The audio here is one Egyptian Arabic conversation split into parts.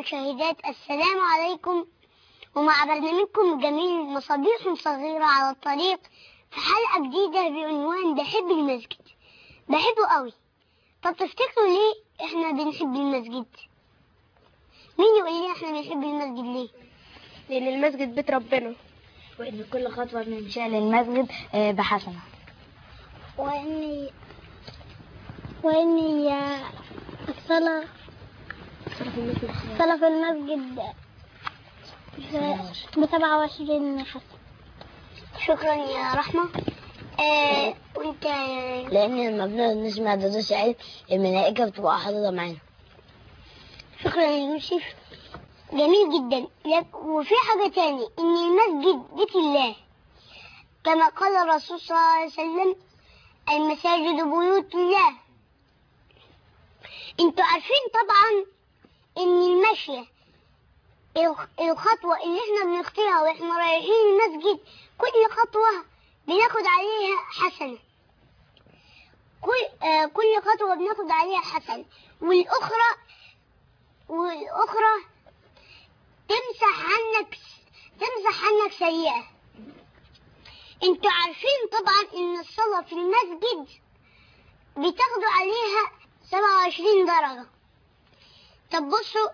المشاهدات السلام عليكم ومع برنامجكم الجميل مصابيح صغيرة على الطريق في حلقة جديدة بعنوان بحب المسجد بحبه قوي طب تفتكروا ليه احنا بنحب المسجد مين يقول لي احنا بنحب المسجد ليه لأن المسجد بيت ربنا وإن كل خطوة نمشيها للمسجد آه، بحسنة وإني وإني الصلاة الصلاة في المسجد ب 27 حسنة شكرا يا رحمة آه وانت لأن لما بنسمع دروس العلم الملائكة بتبقى حاضرة معانا شكرا يا يوسف جميل جدا لك- وفي حاجة تاني ان المسجد بيت الله كما قال الرسول صلى الله عليه وسلم المساجد بيوت الله انتوا عارفين طبعا ان المشية الخ- الخطوة اللي احنا بنخطيها واحنا رايحين المسجد كل خطوة بناخد عليها حسنة كل آه كل خطوة بناخد عليها حسنة والأخرى والأخرى تمسح عنك تمسح عنك سيئة انتوا عارفين طبعا ان الصلاة في المسجد بتاخدوا عليها 27 درجة طب بصوا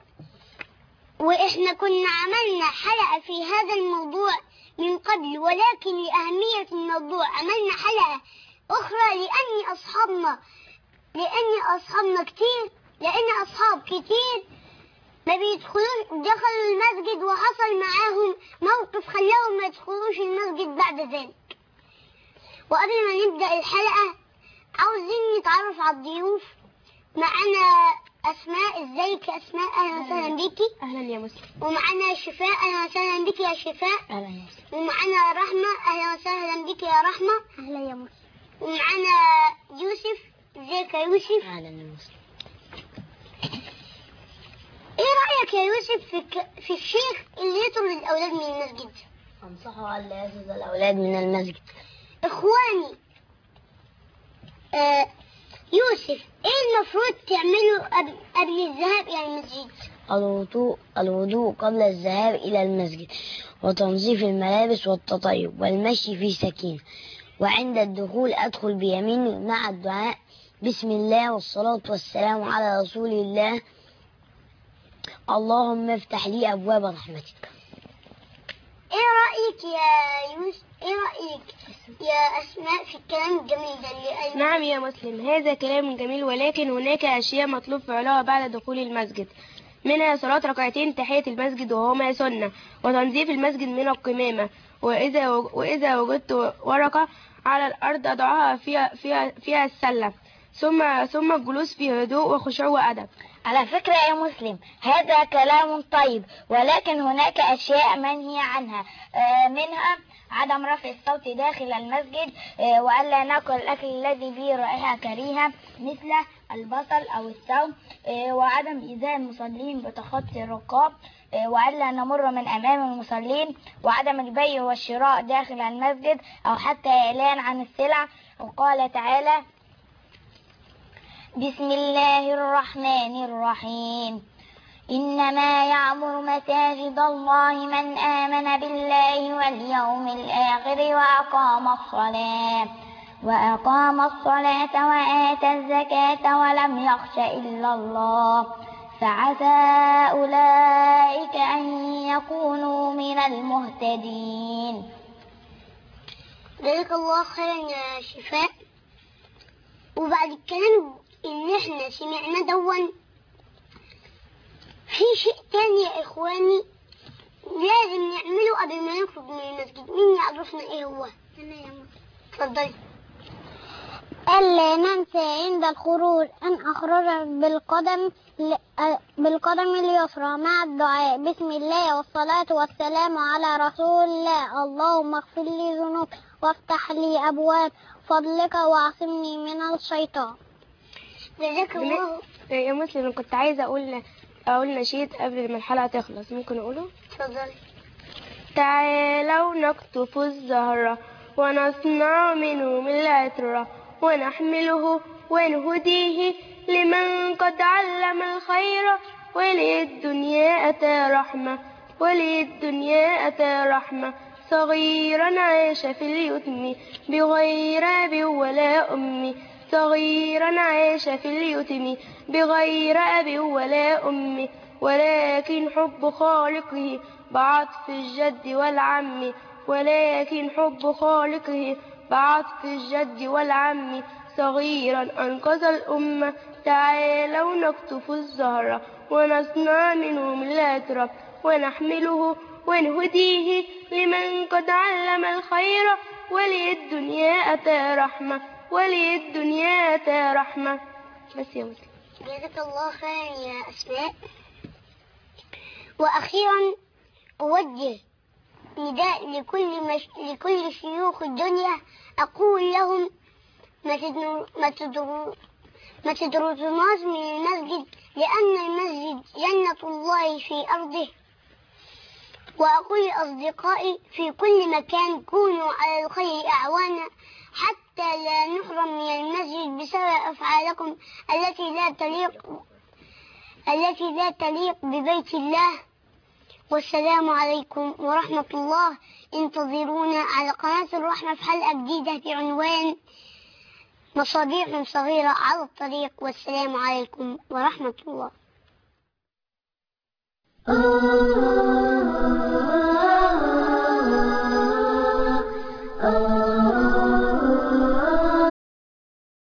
واحنا كنا عملنا حلقة في هذا الموضوع من قبل ولكن لأهمية الموضوع عملنا حلقة أخرى لأن أصحابنا لأن أصحابنا كتير لأن أصحاب كتير ما بيدخلوش دخلوا المسجد وحصل معاهم موقف خلاهم ما يدخلوش المسجد بعد ذلك وقبل ما نبدأ الحلقة عاوزين نتعرف على الضيوف معانا أسماء ازيك يا أسماء أهلا وسهلا بيكي أهلا يا مسلم ومعانا شفاء أهلا وسهلا بيكي يا شفاء أهلا يا مسلم ومعانا رحمة أهلا وسهلا بيكي يا رحمة أهلا يا مصر ومعانا يوسف ازيك يا يوسف أهلا يا مسلم ايه رأيك يا يوسف في, ك... في الشيخ اللي يطرد الأولاد من المسجد أنصحه ألا يأخذ الأولاد من المسجد إخواني آه يوسف ايه المفروض تعمله قبل, قبل الذهاب إلى المسجد الوضوء الوضوء قبل الذهاب إلى المسجد وتنظيف الملابس والتطيب والمشي في سكينة وعند الدخول أدخل بيميني مع الدعاء بسم الله والصلاة والسلام على رسول الله اللهم افتح لي أبواب رحمتك ايه رأيك يا يوسف ايه رأيك يا أسماء في الكلام الجميل ده اللي قال نعم يا مسلم هذا كلام جميل ولكن هناك أشياء مطلوب فعلها بعد دخول المسجد منها صلاة ركعتين تحية المسجد وهما سنة وتنظيف المسجد من القمامة وإذا وإذا وجدت ورقة على الأرض أضعها فيها فيها فيها السلة ثم ثم الجلوس في هدوء وخشوع وأدب على فكرة يا مسلم هذا كلام طيب ولكن هناك أشياء منهي عنها آه، منها عدم رفع الصوت داخل المسجد آه، وألا نأكل الأكل الذي به رائحة كريهة مثل البصل أو الثوم آه، وعدم إيذاء المصلين بتخطي الرقاب آه، وألا نمر من أمام المصلين وعدم البيع والشراء داخل المسجد أو حتى إعلان عن السلع وقال تعالى بسم الله الرحمن الرحيم إنما يعمر مساجد الله من آمن بالله واليوم الآخر وأقام الصلاة وأقام الصلاة وآتى الزكاة ولم يخش إلا الله فعسى أولئك أن يكونوا من المهتدين جزاك الله خيرا يا شفاء وبعد الكلام اللي احنا سمعناه دون في شيء تاني يا اخواني لازم نعمله قبل ما نخرج من المسجد مين يعرفنا ايه هو انا يا ماما اتفضلي ألا ننسى عند الخروج أن أخرج بالقدم بالقدم اليسرى مع الدعاء بسم الله والصلاة والسلام على رسول الله اللهم اغفر لي ذنوب وافتح لي أبواب فضلك واعصمني من الشيطان جزاك الله يا مسلم أنا كنت عايزة أقول أقول نشيد قبل ما الحلقة تخلص ممكن أقوله اتفضلي تعالوا نقطف الزهرة ونصنع منه من العطرة ونحمله ونهديه لمن قد علم الخير وللدنيا أتى رحمة وللدنيا أتى رحمة صغيرا عاش في اليتم بغير أب ولا أم صغيرا عاش في اليتم بغير أب ولا أم ولكن حب خالقه بعطف الجد والعم ولكن حب خالقه بعطف الجد والعم صغيرا أنقذ الأمة تعالوا نقطف الزهرة ونصنع منه من الأترف ونحمله ونهديه لمن قد علم الخير وللدنيا أتى رحمة وللدنيا أتى رحمة بس يا مسلم جزاك الله خيرا يا أسماء وأخيرا أوجه نداء لكل مش... لكل شيوخ الدنيا أقول لهم ما تدنو... ما تدرو... ما تدرسوناش من المسجد لأن المسجد جنة الله في أرضه وأقول لأصدقائي في كل مكان كونوا على الخير أعوانا حتى لا نحرم من المسجد بسبب أفعالكم التي لا تليق التي لا تليق ببيت الله والسلام عليكم ورحمة الله انتظرونا على قناة الرحمة في حلقة جديدة بعنوان مصابيح صغيرة على الطريق والسلام عليكم ورحمة الله